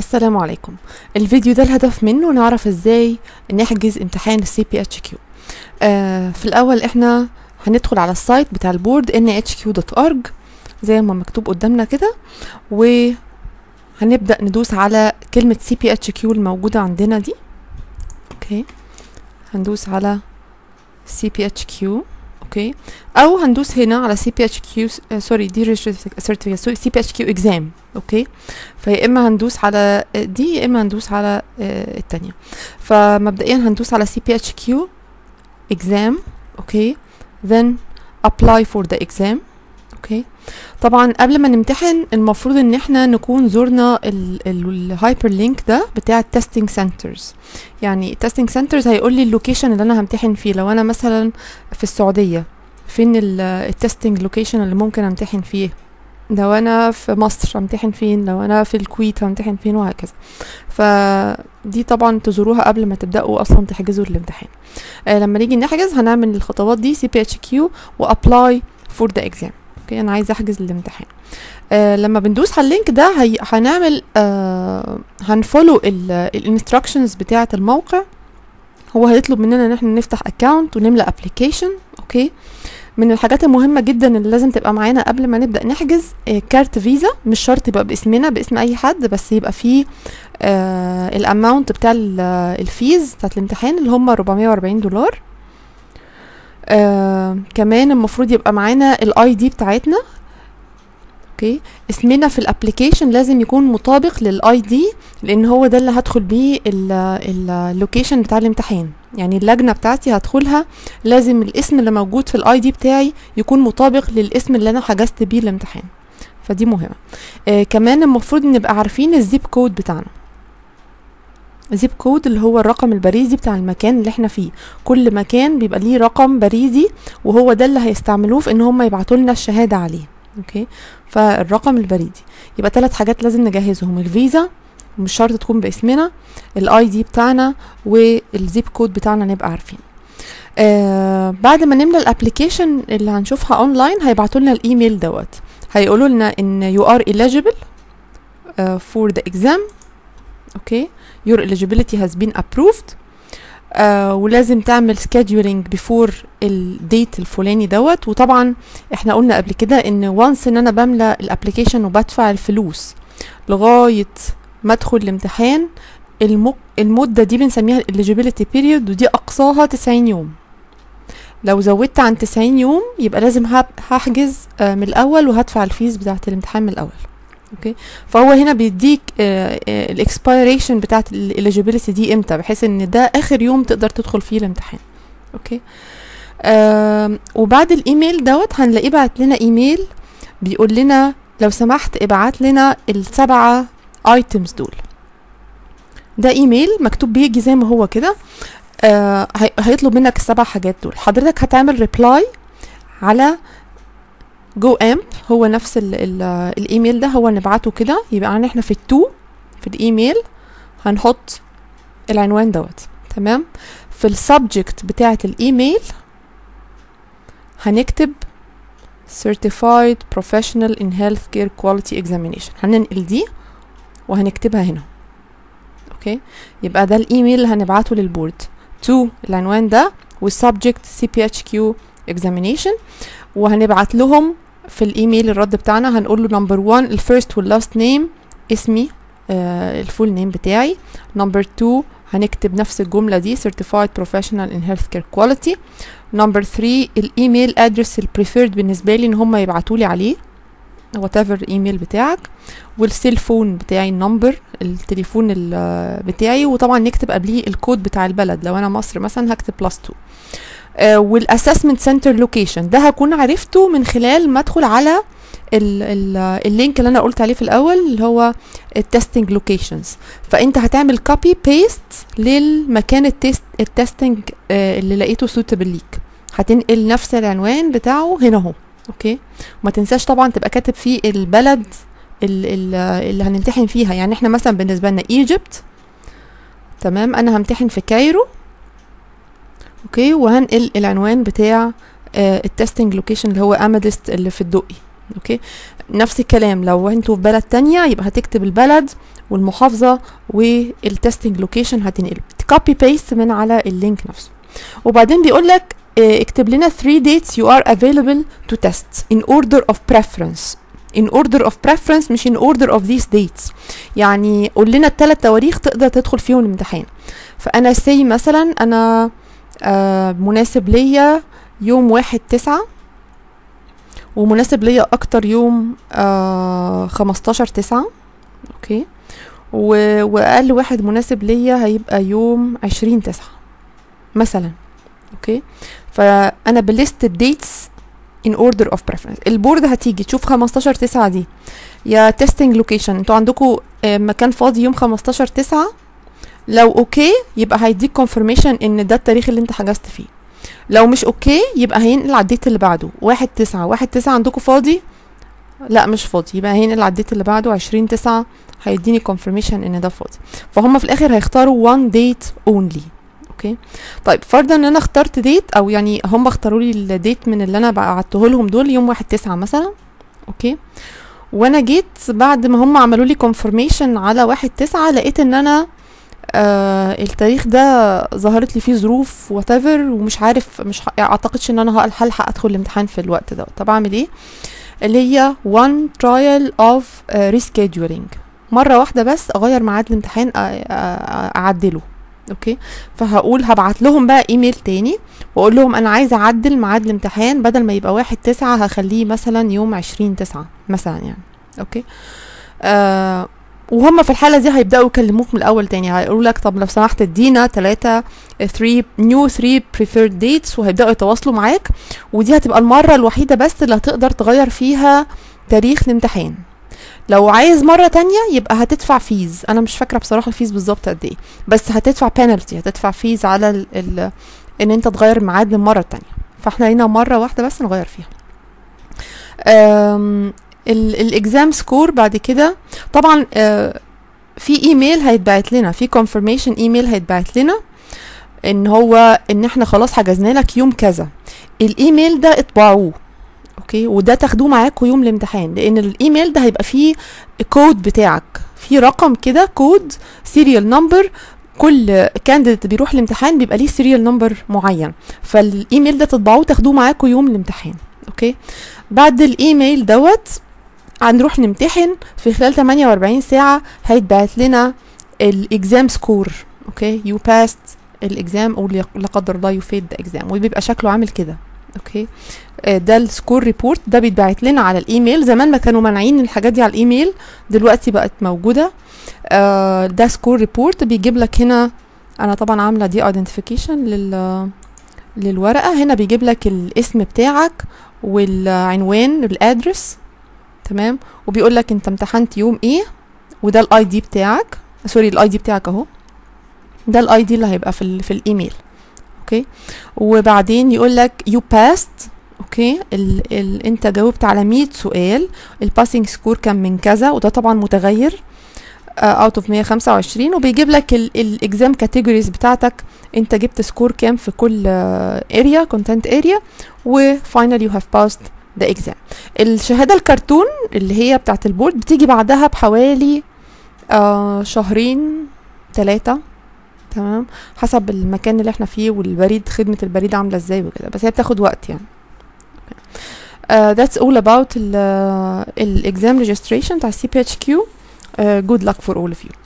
السلام عليكم الفيديو ده الهدف منه نعرف ازاي نحجز امتحان السي بي اتش كيو في الاول احنا هندخل على السايت بتاع البورد nhq.org زي ما مكتوب قدامنا كده وهنبدا ندوس على كلمه سي بي اتش كيو الموجوده عندنا دي اوكي هندوس على سي بي اتش كيو اوكي او هندوس هنا على سي بي اتش كيو سوري دي سيرتيفيكت سي بي اتش كيو اكزام اوكي فيا اما هندوس على دي يا اما هندوس على التانية فمبدئيا هندوس على سي بي اتش كيو اكزام اوكي then apply for the exam اوكي طبعا قبل ما نمتحن المفروض ان احنا نكون زرنا الهايبر لينك ده بتاع التستنج سنترز يعني التستنج سنترز هيقول لي اللوكيشن اللي انا همتحن فيه لو انا مثلا في السعوديه فين التستنج لوكيشن اللي ممكن امتحن فيه لو انا في مصر همتحن فين لو انا في الكويت همتحن فين وهكذا فدي طبعا تزوروها قبل ما تبداوا اصلا تحجزوا الامتحان آه لما نيجي نحجز هنعمل الخطوات دي سي بي اتش كيو وابلاي فور ذا اكزام اوكي انا عايزه احجز الامتحان آه لما بندوس على اللينك ده هي هنعمل آه هنفولو الانستراكشنز بتاعه الموقع هو هيطلب مننا ان احنا نفتح اكونت ونملى ابلكيشن اوكي من الحاجات المهمة جدا اللي لازم تبقى معانا قبل ما نبدأ نحجز آه كارت فيزا مش شرط يبقى باسمنا باسم أي حد بس يبقى فيه آه الأماونت بتاع الفيز بتاعت الامتحان اللي هم 440 دولار آه كمان المفروض يبقى معانا الاي دي بتاعتنا اوكي اسمنا في الابلكيشن لازم يكون مطابق للاي دي لان هو ده اللي هدخل بيه اللوكيشن بتاع الامتحان يعني اللجنه بتاعتي هدخلها لازم الاسم اللي موجود في الاي دي بتاعي يكون مطابق للاسم اللي انا حجزت بيه الامتحان فدي مهمه آه كمان المفروض نبقى عارفين الزيب كود بتاعنا زيب كود اللي هو الرقم البريدي بتاع المكان اللي احنا فيه كل مكان بيبقى ليه رقم بريدي وهو ده اللي هيستعملوه في ان هم يبعتوا لنا الشهاده عليه اوكي فالرقم البريدي يبقى ثلاث حاجات لازم نجهزهم الفيزا مش شرط تكون باسمنا الاي دي بتاعنا والزيب كود بتاعنا نبقى عارفين آه بعد ما نملى الابلكيشن اللي هنشوفها اونلاين هيبعتوا لنا الايميل دوت هيقولوا لنا ان you are eligible uh, for the exam اوكي your eligibility has been approved آه ولازم تعمل scheduling before الديت الفلاني دوت وطبعا احنا قلنا قبل كده ان وانس ان انا بملى الابلكيشن وبدفع الفلوس لغايه ما ادخل الامتحان المك... المده دي بنسميها eligibility period ودي اقصاها 90 يوم لو زودت عن 90 يوم يبقى لازم هحجز آه من الاول وهدفع الفيز بتاعه الامتحان من الاول اوكي فهو هنا بيديك الاكسبيريشن بتاعت الاليجيبيليتي دي امتى بحيث ان ده اخر يوم تقدر تدخل فيه الامتحان اوكي آه وبعد الايميل دوت هنلاقيه بعت لنا ايميل بيقول لنا لو سمحت ابعت لنا السبعه ايتمز دول ده ايميل مكتوب بيجي زي ما هو كده آه هيطلب منك السبع حاجات دول حضرتك هتعمل ريبلاي على جو امب هو نفس ال ال الايميل ده هو نبعته كده يبقى احنا في التو في الايميل هنحط العنوان دوت تمام في السبجكت بتاعه الايميل هنكتب certified professional in healthcare quality examination هننقل دي وهنكتبها هنا اوكي يبقى ده الايميل اللي هنبعته للبورد تو العنوان ده والسبجكت CPHQ examination وهنبعت لهم في الايميل الرد بتاعنا هنقول له نمبر 1 الفيرست واللاست نيم اسمي آه الفول نيم بتاعي نمبر 2 هنكتب نفس الجمله دي certified professional in healthcare quality نمبر 3 الايميل ادرس البريفيرد بالنسبه لي ان هم يبعتوا لي عليه وات ايفر ايميل بتاعك والسيل فون بتاعي النمبر التليفون بتاعي وطبعا نكتب قبليه الكود بتاع البلد لو انا مصر مثلا هكتب بلس 2 آه والاسسمنت سنتر لوكيشن ده هكون عرفته من خلال ما ادخل على ال ال اللينك اللي انا قلت عليه في الاول اللي هو التستنج لوكيشنز فانت هتعمل كوبي بيست للمكان التست التستنج آه اللي لقيته سوتبل ليك هتنقل نفس العنوان بتاعه هنا اهو اوكي وما تنساش طبعا تبقى كاتب فيه البلد اللي هنمتحن فيها يعني احنا مثلا بالنسبه لنا ايجيبت تمام انا همتحن في كايرو اوكي وهنقل العنوان بتاع آه التستنج لوكيشن اللي هو امادست اللي في الدقي اوكي نفس الكلام لو انتوا في بلد تانية يبقى هتكتب البلد والمحافظه والتستنج لوكيشن هتنقل كوبي بيست من على اللينك نفسه وبعدين بيقول لك اه اكتب لنا 3 dates you are available to test in order of preference in order of preference مش in order of these dates يعني قول لنا الثلاث تواريخ تقدر تدخل فيهم الامتحان فانا سي مثلا انا آه مناسب ليا يوم واحد تسعة ومناسب ليا اكتر يوم آه خمستاشر تسعة اوكي و... واقل واحد مناسب ليا هيبقى يوم عشرين تسعة مثلا اوكي فانا بلست الديتس in order of preference البورد هتيجي تشوف 15 9 دي يا testing location انتوا عندكم مكان فاضي يوم 15 9 لو اوكي يبقى هيديك confirmation ان ده التاريخ اللي انت حجزت فيه لو مش اوكي يبقى هينقل على الديت اللي بعده واحد تسعة واحد تسعة عندكم فاضي لا مش فاضي يبقى هينقل على الديت اللي بعده عشرين تسعة هيديني confirmation ان ده فاضي فهم في الاخر هيختاروا one date only اوكي طيب فرضا ان انا اخترت ديت او يعني هم اختاروا لي الديت من اللي انا بعته لهم دول يوم واحد تسعة مثلا اوكي وانا جيت بعد ما هم عملوا لي confirmation على واحد تسعة لقيت ان انا آه التاريخ ده ظهرت لي فيه ظروف whatever ومش عارف مش ه- اعتقدش ان انا هلحق ادخل الامتحان في الوقت ده طب اعمل ايه اللي هي one trial of uh, rescheduling مرة واحدة بس اغير ميعاد الامتحان أ- أ- اعدله اوكي فهقول هبعت لهم بقى ايميل تاني واقول لهم انا عايزه اعدل ميعاد الامتحان بدل ما يبقى واحد تسعة هخليه مثلا يوم عشرين تسعة مثلا يعني اوكي آه وهم في الحاله دي هيبداوا يكلموك من الاول تاني هيقولوا لك طب لو سمحت ادينا ثلاثة 3 نيو 3 preferred dates وهيبداوا يتواصلوا معاك ودي هتبقى المره الوحيده بس اللي هتقدر تغير فيها تاريخ الامتحان لو عايز مرة تانية يبقى هتدفع فيز انا مش فاكرة بصراحة الفيز بالظبط قد ايه بس هتدفع بينالتي هتدفع فيز على ال ال ان انت تغير الميعاد للمرة التانية فاحنا هنا مرة واحدة بس نغير فيها الاكزام سكور بعد كده طبعا آه، في ايميل هيتبعت لنا في confirmation ايميل هيتبعت لنا ان هو ان احنا خلاص حجزنا لك يوم كذا الايميل ده اطبعوه اوكي وده تاخدوه معاكم يوم الامتحان لان الايميل ده هيبقى فيه الكود بتاعك في رقم كده كود سيريال نمبر كل كانديديت بيروح الامتحان بيبقى ليه سيريال نمبر معين فالايميل ده تطبعوه تاخدوه معاكم يوم الامتحان اوكي بعد الايميل دوت هنروح نمتحن في خلال 48 ساعة هيتبعت لنا الاكزام سكور اوكي يو باست الاكزام او لا قدر الله يو فيد اكزام وبيبقى شكله عامل كده اوكي آه، ده السكور ريبورت ده بيتبعت لنا على الايميل زمان ما كانوا مانعين الحاجات دي على الايميل دلوقتي بقت موجوده آه، ده سكور ريبورت بيجيب لك هنا انا طبعا عامله دي ايدنتيفيكيشن لل للورقه هنا بيجيب لك الاسم بتاعك والعنوان الادرس تمام وبيقول لك انت امتحنت يوم ايه وده الاي دي بتاعك سوري الاي دي بتاعك اهو ده الاي دي اللي هيبقى في ال في الايميل اوكي وبعدين يقول لك يو باست اوكي ال ال انت جاوبت على 100 سؤال الباسنج سكور كان من كذا وده طبعا متغير اوت اوف 125 وبيجيب لك الاكزام كاتيجوريز بتاعتك انت جبت سكور كام في كل اريا كونتنت اريا وفاينل يو هاف باست ذا اكزام الشهاده الكرتون اللي هي بتاعت البورد بتيجي بعدها بحوالي آه شهرين ثلاثة تمام حسب المكان اللي احنا فيه والبريد خدمة البريد عاملة ازاي وكده بس هي بتاخد وقت يعني uh, that's all about ال uh, exam registration بتاع CPHQ uh, good luck for all of you